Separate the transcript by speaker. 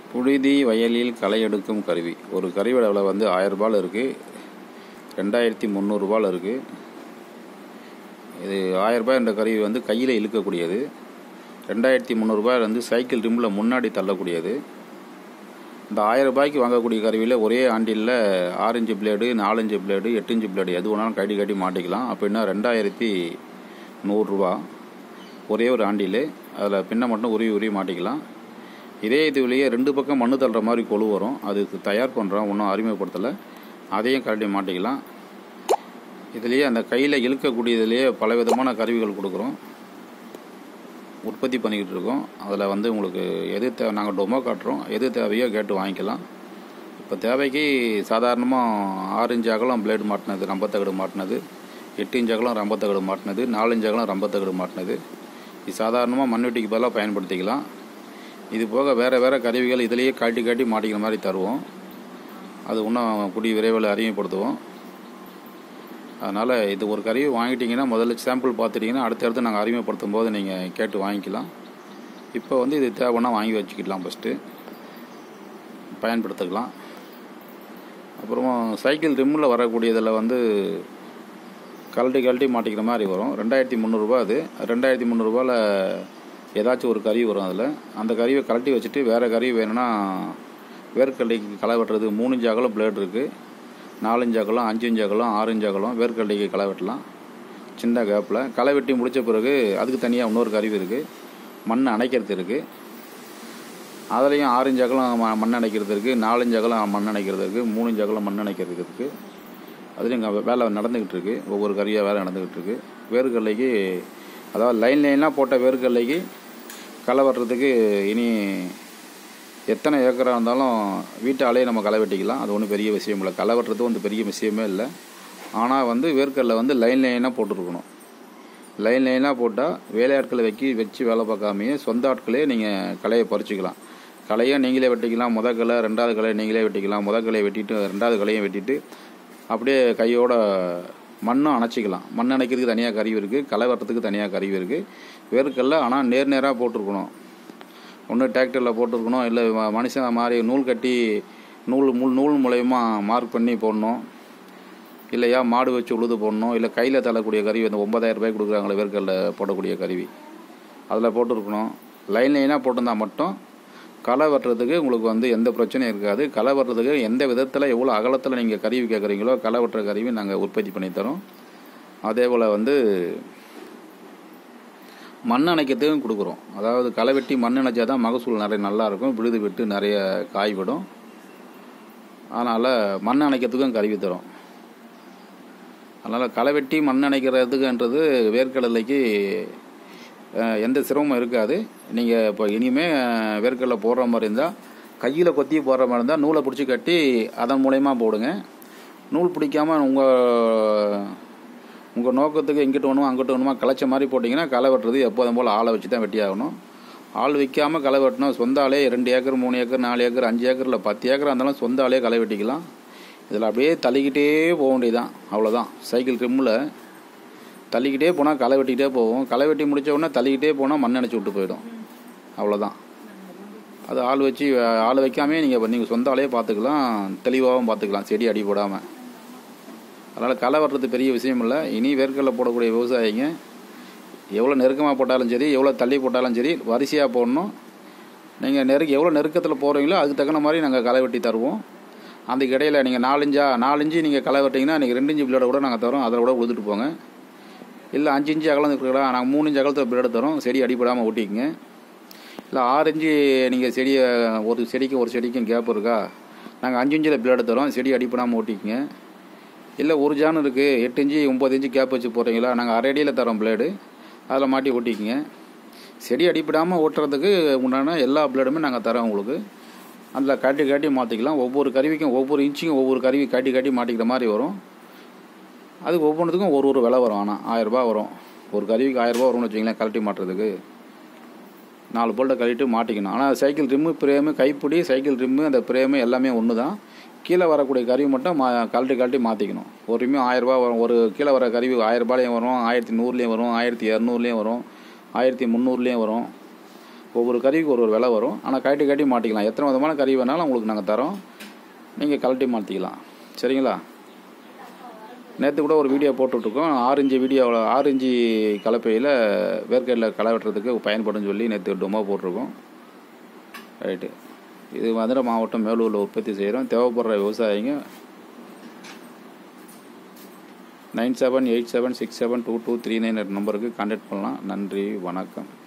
Speaker 1: புழுதி வயலில் களை எடுக்கும் கருவி ஒரு கருவியோட விலை வந்து ஆயிரரூபாயில் இருக்குது ரெண்டாயிரத்தி முந்நூறுரூபாயில் இருக்குது இது ஆயிரரூபா என்ற கருவி வந்து கையில் இழுக்கக்கூடியது ரெண்டாயிரத்தி முந்நூறுரூபாயில் வந்து சைக்கிள் ரிம்மில் முன்னாடி தள்ளக்கூடியது இந்த ஆயிரம் ரூபாய்க்கு வாங்கக்கூடிய கருவியில் ஒரே ஆண்டில் ஆரஞ்சு பிளேடு நாலஞ்சு பிளேடு எட்டு பிளேடு எது வேணாலும் கட்டி கட்டி மாட்டிக்கலாம் அப்படின்னா ரெண்டாயிரத்தி நூறுரூவா ஒரே ஒரு ஆண்டில் அதில் பின்ன மட்டும் உருவி உருவி மாட்டிக்கலாம் இதே இதுலேயே ரெண்டு பக்கம் மண்ணு தள்ளுற மாதிரி கொழு வரும் அதுக்கு தயார் பண்ணுறோம் ஒன்றும் அறிமுகப்படுத்தலை அதையும் கழட்டி மாட்டிக்கலாம் இதுலேயே அந்த கையில் இழுக்கக்கூடியதுலேயே பல விதமான கருவிகள் கொடுக்குறோம் உற்பத்தி பண்ணிக்கிட்டு இருக்கோம் அதில் வந்து உங்களுக்கு எது தேவை நாங்கள் டொமோ காட்டுறோம் எது தேவையோ கேட்டு வாங்கிக்கலாம் இப்போ தேவைக்கு சாதாரணமாக ஆறு இன்ச் அகலம் பிளேடு மாட்டினது ரம்பத்தகடு மாட்டினது எட்டு இன்ச் அகலம் ரம்பத்தகடு மாட்டினது நாலு இன்ச் அகலம் ரம்பத்தகடு மாட்டினது இது சாதாரணமாக மண்வெட்டிக்கு பதிலாக பயன்படுத்திக்கலாம் இது போக வேறு வேறு கருவிகள் இதிலேயே காட்டி காட்டி மாட்டிக்கிற மாதிரி தருவோம் அது இன்னும் கூடிய விரைவில் அறிமுகப்படுத்துவோம் அதனால் இது ஒரு கருவி வாங்கிட்டீங்கன்னா முதல்ல சாம்பிள் பார்த்துட்டிங்கன்னா அடுத்தடுத்து நாங்கள் அறிமுகப்படுத்தும் போது நீங்கள் கேட்டு வாங்கிக்கலாம் இப்போ வந்து இது தேவைன்னா வாங்கி வச்சுக்கிடலாம் ஃபஸ்ட்டு பயன்படுத்திக்கலாம் அப்புறமா சைக்கிள் ரிம்மில் வரக்கூடியதில் வந்து கழட்டி கழட்டி மாட்டிக்கிற மாதிரி வரும் ரெண்டாயிரத்தி முந்நூறுரூபா அது ரெண்டாயிரத்தி முந்நூறுரூபாவில் ஏதாச்சும் ஒரு கருவி வரும் அதில் அந்த கருவியை கழட்டி வச்சுட்டு வேறு கருவி வேணும்னா வேர்க்கடலைக்கு களை வெட்டுறது மூணு இன்ச் அகலம் பிளேட் இருக்குது நாலஞ்சு அகலம் அஞ்சு இன்ச் அகலம் ஆறு இன்ச் அகலம் வேர்க்கடலைக்கு களை வெட்டலாம் சின்ன கேப்பில் களை வெட்டி முடித்த பிறகு அதுக்கு தனியாக இன்னொரு கருவி இருக்குது மண் அணைக்கிறது இருக்குது அதுலேயும் ஆரஞ்சு அகலம் ம- மண் அணைக்கிறது இருக்குது நாலஞ்சு அகலம் மண் அணைக்கிறது இருக்குது மூணு இன்ச் அகலம் மண் அணைக்கிறது இருக்குது அதுலேயும் இங்கே வேலை நடந்துக்கிட்டு இருக்கு ஒவ்வொரு கருவியாக வேலை நடந்துக்கிட்டு இருக்கு வேர்க்கடலைக்கு அதாவது லைன் லைனாக போட்ட வேர்க்கடலைக்கு களை வெட்டுறதுக்கு இனி எத்தனை ஏக்கராக இருந்தாலும் வீட்டாலே நம்ம களை வெட்டிக்கலாம் அது ஒன்றும் பெரிய விஷயம் இல்லை களை வெட்டுறது வந்து பெரிய விஷயமே இல்லை ஆனால் வந்து வேர்க்கடலை வந்து லைன் லைனாக போட்டுருக்கணும் லைன் லைனாக போட்டால் வேலையாட்களை வைக்கி வச்சு வேலை பார்க்காமையே சொந்த ஆட்களே நீங்கள் களையை பறிச்சுக்கலாம் களையை நீங்களே வெட்டிக்கலாம் முத களை ரெண்டாவது களையை நீங்களே வெட்டிக்கலாம் முத களையை வெட்டிட்டு ரெண்டாவது களையும் வெட்டிட்டு அப்படியே கையோட மண்ணும் அணைச்சிக்கலாம் மண் அணைக்கிறதுக்கு தனியாக கருவி இருக்குது களை வெட்டுறதுக்கு தனியாக கருவி இருக்குது வேர்க்கடலை ஆனால் நேர் நேராக போட்டிருக்கணும் ஒன்று டிராக்டரில் போட்டிருக்கணும் இல்லை ம- மனுஷன் மாதிரி நூல் கட்டி நூல் முள் நூல் மூலயமா மார்க் பண்ணி போடணும் இல்லையா மாடு வச்சு உழுது போடணும் இல்லை கையில் தள்ளக்கூடிய கருவி அந்த ஒன்பதாயிரம் ரூபாய் கொடுக்குறாங்களே வேர்க்கடல போடக்கூடிய கருவி அதில் போட்டிருக்கணும் லைன் லைனாக போட்டிருந்தா மட்டும் களை வெட்டுறதுக்கு உங்களுக்கு வந்து எந்த பிரச்சனையும் இருக்காது களை வெட்டுறதுக்கு எந்த விதத்தில் எவ்வளோ அகலத்தில் நீங்கள் கருவி கேட்குறீங்களோ களை வெட்டுற கருவி நாங்கள் உற்பத்தி பண்ணி தரோம் அதே போல் வந்து மண் அணைக்கிறதுக்கும் கொடுக்குறோம் அதாவது களை வெட்டி மண் அணைச்சா தான் மகசூல் நிறைய நல்லா இருக்கும் விழுது விட்டு நிறைய காய் விடும் அதனால் மண் அணைக்கிறதுக்கும் கருவி தரும் அதனால் களை வெட்டி மண் அணைக்கிறதுக்குன்றது வேர்க்கடலைக்கு அஹ், எந்த சிரமமும் இருக்காது நீங்கள் இப்போ இனிமேல் வேர்க்கடலை போடுற மாதிரி இருந்தால் கையில் கொத்தி போடுற மாதிரி இருந்தால் நூலை பிடிச்சி கட்டி அதன் மூலயமா போடுங்க நூல் பிடிக்காம உங்கள் உங்கள் நோக்கத்துக்கு எங்கிட்ட வேணுமோ அங்கிட்ட வேணுமா களைச்ச மாதிரி போட்டிங்கன்னா களை வெட்டுறது எப்போதும் போல் ஆளை வச்சு தான் வெட்டி ஆகணும் ஆள் வைக்காமல் களை வெட்டணும் சொந்த ஆளே ரெண்டு ஏக்கர் மூணு ஏக்கர் நாலு ஏக்கர் அஞ்சு ஏக்கர் இல்லை பத்து ஏக்கர் இருந்தாலும் சொந்த ஆளே களை வெட்டிக்கலாம் இதில் அப்படியே தள்ளிக்கிட்டே போக வேண்டியதுதான் அவ்வளோதான் சைக்கிள் ட்ரிம்மில் தள்ளிக்கிட்டே போனால் களை வெட்டிக்கிட்டே போவோம் களை வெட்டி முடிச்ச உடனே தள்ளிக்கிட்டே போனால் மண் அணைச்சி விட்டு போயிடும் அவ்வளோதான் அது ஆள் வச்சு அஹ், ஆள் வைக்காமே நீங்கள் நீங்கள் சொந்த ஆளையே பார்த்துக்கலாம் தெளிவாகவும் பார்த்துக்கலாம் செடி அடி போடாமல் அதனால் களை வெட்டுறது பெரிய விஷயம் இல்லை இனி வேர்க்கடலை போடக்கூடிய விவசாயிங்க எவ்வளோ நெருக்கமாக போட்டாலும் சரி எவ்வளோ தள்ளி போட்டாலும் சரி வரிசையாக போடணும் நீங்கள் நெருக்க எவ்வளோ நெருக்கத்தில் போகிறீங்களோ அதுக்கு தகுந்த மாதிரி நாங்கள் களை வெட்டி தருவோம் அதுக்கு இடையில நீங்கள் நாலஞ்சா நாலஞ்சு நீங்கள் களை வெட்டிங்கன்னா நீங்கள் ரெண்டு இன்ச்சு பிளேட கூட நாங்கள் தரோம் அதில் கூட உழுதுட்டு போங்க இல்லை அஞ்சு இன்ச்சு அகலம் இருக்கிறா நாங்கள் மூணு இன்ச்சு அகலத்தில் பிளேடு தரோம் செடி அடிபடாமல் ஓட்டிக்கங்க இல்லை ஆறு இன்ச்சு நீங்கள் செடியை ஒரு செடிக்கும் ஒரு செடிக்கும் கேப் இருக்கா நாங்கள் அஞ்சு இன்ச்சில் பிளேடு தரோம் செடி அடிப்படாமல் ஓட்டிக்கங்க இல்லை ஒரு ஜான் இருக்குது எட்டு இன்ச்சு ஒம்பது இன்ச்சு கேப் வச்சு போடுறீங்களா நாங்கள் அரை அடியில் தரோம் பிளேடு அதில் மாட்டி ஓட்டிக்கங்க செடி அடிப்படாமல் ஓட்டுறதுக்கு உண்டான எல்லா பிளேடுமே நாங்கள் தரோம் உங்களுக்கு அதில் காட்டி காட்டி மாற்றிக்கலாம் ஒவ்வொரு கருவிக்கும் ஒவ்வொரு இன்ச்சுக்கும் ஒவ்வொரு கருவி காட்டி காட்டி மாட்டிக்கிற மாதிரி வரும் அதுக்கு ஒவ்வொன்றுத்துக்கும் ஒரு ஒரு விலை வரும் ஆனால் ஆயிரரூபா வரும் ஒரு கருவிக்கு ஆயிரரூபா வரும்னு வச்சுங்களேன் கழட்டி மாட்டுறதுக்கு நாலு போல்ட்டை கழட்டிட்டு மாட்டிக்கணும் ஆனால் சைக்கிள் ரிம்மு பிரேமு கைப்பிடி சைக்கிள் ரிம்மு அந்த பிரேமு எல்லாமே ஒன்று தான் கீழே வரக்கூடிய கருவி மட்டும் மா கழட்டி கழட்டி மாற்றிக்கணும் ஒரு ரிம்மு ஆயிரரூபா வரும் ஒரு கீழே வர கருவி ஆயிரரூபாலையும் வரும் ஆயிரத்தி நூறுலேயும் வரும் ஆயிரத்தி இரநூறுலேயும் வரும் ஆயிரத்தி முந்நூறுலேயும் வரும் ஒவ்வொரு கருவிக்கு ஒரு ஒரு விலை வரும் ஆனால் கழட்டி கழட்டி மாட்டிக்கலாம் எத்தனை விதமான கருவி வேணாலும் உங்களுக்கு நாங்கள் தரோம் நீங்கள் கழட்டி மாற்றிக்கலாம் சரிங்களா நேற்று கூட ஒரு வீடியோ போட்டுட்ருக்கோம் ஆறு இன்ச்சு வீடியோவில் ஆறு இன்ச்சு கலப்பையில் வேர்க்கடலை களை வெட்டுறதுக்கு பயன்படும் சொல்லி நேற்று டொமோ போட்டிருக்கோம் ரைட்டு இது மதுரை மாவட்டம் மேலூரில் உற்பத்தி செய்கிறோம் தேவைப்படுற விவசாயிங்க nine seven eight seven six seven two two three nine நம்பருக்கு கான்டாக்ட் பண்ணலாம் நன்றி வணக்கம்